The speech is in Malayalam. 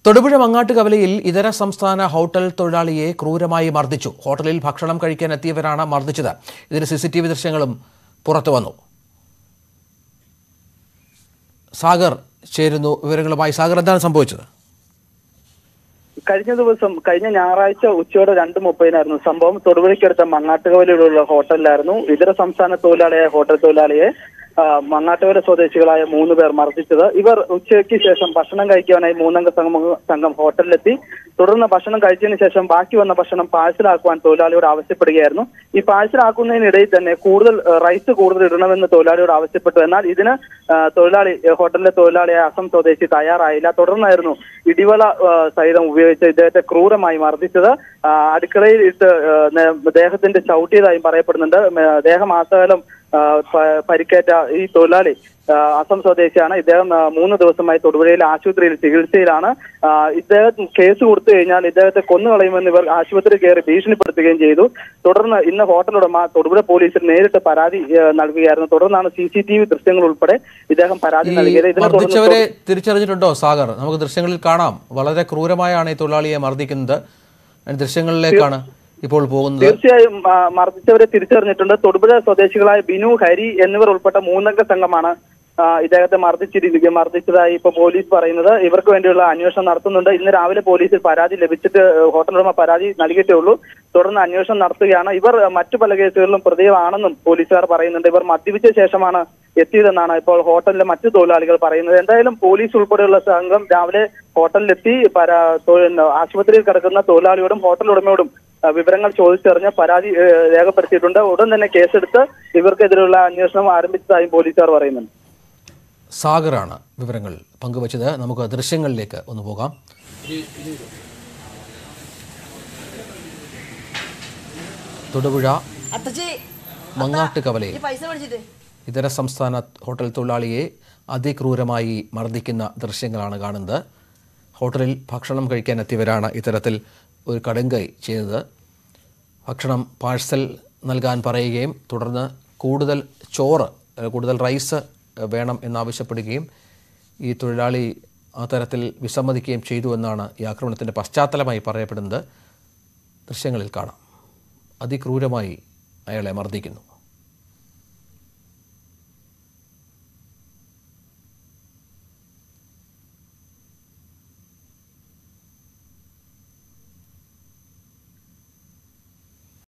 തൊടുപുഴ മങ്ങാട്ടുകവലയിൽ ഇതര സംസ്ഥാന ഹോട്ടൽ തൊഴിലാളിയെ ക്രൂരമായി മർദ്ദിച്ചു ഹോട്ടലിൽ ഭക്ഷണം കഴിക്കാൻ എത്തിയവരാണ് മർദ്ദിച്ചത് ഇതിന് സി സി ടി വി ദൃശ്യങ്ങളും പുറത്തു വന്നു സാഗർ ചേരുന്നു വിവരങ്ങളുമായി സാഗർ എന്താണ് സംഭവിച്ചത് കഴിഞ്ഞ ദിവസം കഴിഞ്ഞ ഞായറാഴ്ച ഉച്ചയോടെ രണ്ട് മുപ്പതിനായിരുന്നു സംഭവം തൊടുപുഴയ്ക്കടുത്ത മങ്ങാട്ടുകവലയിലുള്ള ഹോട്ടലിലായിരുന്നു ഇതര സംസ്ഥാന തൊഴിലാളിയായ ഹോട്ടൽ തൊഴിലാളിയെ ആ, മങ്ങാട്ടുകവല സ്വദേശികളായ മൂന്ന് പേർ മർദ്ദിച്ചത് ഇവർ ഉച്ചയ്ക്ക് ശേഷം ഭക്ഷണം കഴിക്കാനായി മൂന്നംഗ സംഘം സംഘം ഹോട്ടലിലെത്തി തുടർന്ന് ഭക്ഷണം കഴിച്ചതിന് ശേഷം ബാക്കി വന്ന ഭക്ഷണം പാഴ്സലാക്കുവാൻ തൊഴിലാളിയോട് ആവശ്യപ്പെടുകയായിരുന്നു ഈ പാഴ്സലാക്കുന്നതിനിടയിൽ തന്നെ കൂടുതൽ ആ, റൈസ് കൂടുതൽ ഇടണമെന്ന് തൊഴിലാളിയോട് ആവശ്യപ്പെട്ടു എന്നാൽ ഇതിന് ആ, തൊഴിലാളി ആ, ഹോട്ടലിലെ തൊഴിലാളിയായ അസം സ്വദേശി തയ്യാറായില്ല തുടർന്നായിരുന്നു ഇടിവള ആ, സഹിതം ഉപയോഗിച്ച് ഇദ്ദേഹത്തെ ക്രൂരമായി മർദ്ദിച്ചത് ആ, അടുക്കളയിൽ ഇട്ട് ആ, നേ- ദേഹത്തിന്റെ ചവിട്ടിയതായും പറയപ്പെടുന്നുണ്ട് മേ- ദേഹമാസകലം ആ, പ- പരിക്കേറ്റ ഈ തൊഴിലാളി ആ, അസം സ്വദേശിയാണ് ഇദ്ദേഹം ആ, മൂന്ന് ദിവസമായി തൊടുപുഴയിലെ ആശുപത്രിയിൽ ചികിത്സയിലാണ് ആ, ഇദ്ദേഹം കേസ് കൊടുത്തു കഴിഞ്ഞാൽ ഇദ്ദേഹത്തെ കൊന്നുകളയുമെന്ന് ഇവർ ആശുപത്രി കയറി ഭീഷണിപ്പെടുത്തുകയും ചെയ്തു തുടർന്ന് ഇന്ന് ഹോട്ടൽ ഉടമ തൊടുപുഴ പോലീസിൽ നേരിട്ട് പരാതി ആ, നൽകുകയായിരുന്നു തുടർന്നാണ് സി സി ടി വി ദൃശ്യങ്ങൾ ഉൾപ്പെടെ ഇദ്ദേഹം പരാതി ഈ നൽകിയത് ഇതിനെ തുടർന്ന് മർദ്ദിച്ചവരെ തിരിച്ചറിഞ്ഞിട്ടുണ്ടോ സാഗർ നമുക്ക് ദൃശ്യങ്ങളിൽ കാണാം വളരെ ക്രൂരമായാണ് ഈ തൊഴിലാളിയെ മർദ്ദിക്കുന്നത് അതിന് ദൃശ്യങ്ങളിലേക്കാണ് ഇപ്പോൾ പോകുന്നത് തീർച്ചയായും ആ, മർദ്ദിച്ചവരെ തിരിച്ചറിഞ്ഞിട്ടുണ്ട് തൊടുപുഴ സ്വദേശികളായ ബിനു ഹരി എന്നിവർ ഉൾപ്പെട്ട മൂന്നംഗ സംഘമാണ് ആ, ഇദ്ദേഹത്തെ മർദ്ദിച്ചിരിക്കുക മർദ്ദിച്ചതായി ഇപ്പൊ പോലീസ് പറയുന്നത് ഇവർക്ക് വേണ്ടിയുള്ള അന്വേഷണം നടത്തുന്നുണ്ട് ഇന്ന് രാവിലെ പോലീസിൽ പരാതി ലഭിച്ചിട്ട് ഹോട്ടൽ ഉടമ പരാതി നൽകിയിട്ടേ ഉള്ളൂ തുടർന്ന് അന്വേഷണം നടത്തുകയാണ് ഇവർ മറ്റു പല കേസുകളിലും പ്രതിയാണെന്നും പോലീസുകാർ പറയുന്നുണ്ട് ഇവർ മദ്യപിച്ച ശേഷമാണ് എത്തിയതെന്നാണ് ഇപ്പോൾ ഹോട്ടലിലെ മറ്റു തൊഴിലാളികൾ പറയുന്നത് എന്തായാലും പോലീസ് ഉൾപ്പെടെയുള്ള സംഘം രാവിലെ ഹോട്ടലിലെത്തി പരാ തൊഴിൽ- ആശുപത്രിയിൽ കിടക്കുന്ന തൊഴിലാളിയോടും ഹോട്ടൽ ഉടമയോടും ആ, വിവരങ്ങൾ ചോദിച്ചറിഞ്ഞ് പരാതി ഏ, രേഖപ്പെടുത്തിയിട്ടുണ്ട് ഉടൻ തന്നെ കേസെടുത്ത് ഇവർക്കെതിരെയുള്ള അന്വേഷണം ആരംഭിച്ചതായും പോലീസുകാർ പറയുന്നുണ്ട് സാഗറാണ് വിവരങ്ങൾ പങ്കുവച്ചത് നമുക്ക് ദൃശ്യങ്ങളിലേക്ക് ഒന്ന് പോകാം തൊടുപുഴ അത്തച്ചി മങ്ങാട്ട് കവലയിൽ ഈ പൈസ മേടിച്ചിട്ട് ഇതര സംസ്ഥാന ഹോട്ടൽ തൊഴിലാളിയെ അതിക്രൂരമായി മർദ്ദിക്കുന്ന ദൃശ്യങ്ങളാണ് കാണുന്നത് ഹോട്ടലിൽ ഭക്ഷണം കഴിക്കാൻ എത്തിയവരാണ് ഇത്തരത്തിൽ ഒരു കടുങ്കൈ ചെയ്തത് ഭക്ഷണം പാഴ്സൽ നൽകാൻ പറയുകയും തുടർന്ന് കൂടുതൽ ചോറ് ഏഹ് കൂടുതൽ റൈസ് ഏഹ് വേണം എന്നാവശ്യപ്പെടുകയും ഈ തൊഴിലാളി ആ തരത്തിൽ വിസമ്മതിക്കുകയും ചെയ്തു എന്നാണ് ഈ ആക്രമണത്തിൻ്റെ പശ്ചാത്തലമായി പറയപ്പെടുന്നത് ദൃശ്യങ്ങളിൽ കാണാം അതിക്രൂരമായി അയാളെ മർദ്ദിക്കുന്നു